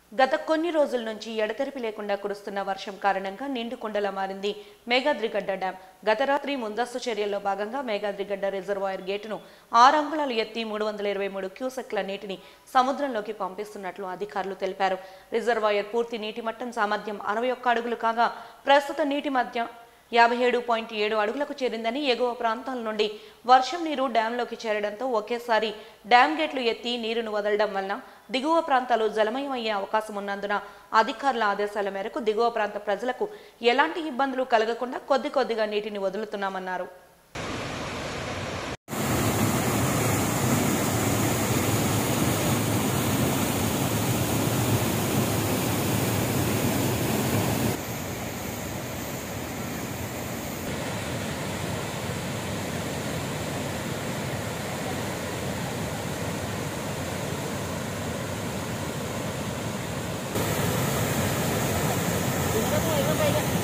గత కొన్ని రోజుల నుంచి ఎడతెరిపి లేకుండా కురుస్తున్న వర్షం కారణంగా నిండు కొండలా మారింది మేఘాద్రిగడ్డ డ్యాం గత రాత్రి ముందస్తు చర్యల్లో భాగంగా మేఘాద్రిగడ్డ రిజర్వాయర్ గేటును ఆరు అంగుళాలు ఎత్తి మూడు వందల ఇరవై మూడు క్యూసెక్ల నీటిని సముద్రంలోకి పంపిస్తున్నట్లు అధికారులు తెలిపారు రిజర్వాయర్ పూర్తి నీటి మట్టం సామర్థ్యం అరవై ఒక్క అడుగులు కాగా ప్రస్తుత నీటి మధ్య యాభై ఏడు పాయింట్ ఏడు అడుగులకు చేరిందని ఎగువ ప్రాంతాల నుండి వర్షం నీరు డ్యాంలోకి చేరడంతో ఒకేసారి డ్యాం గేట్లు ఎత్తి నీరును వదలడం వలన దిగువ ప్రాంతాలు జలమయమయ్యే అవకాశం ఉన్నందున అధికారుల ఆదేశాల మేరకు దిగువ ప్రాంత ప్రజలకు ఎలాంటి ఇబ్బందులు కలగకుండా కొద్ది కొద్దిగా నీటిని వదులుతున్నామన్నారు Tingnan mo, ikaw ba yan?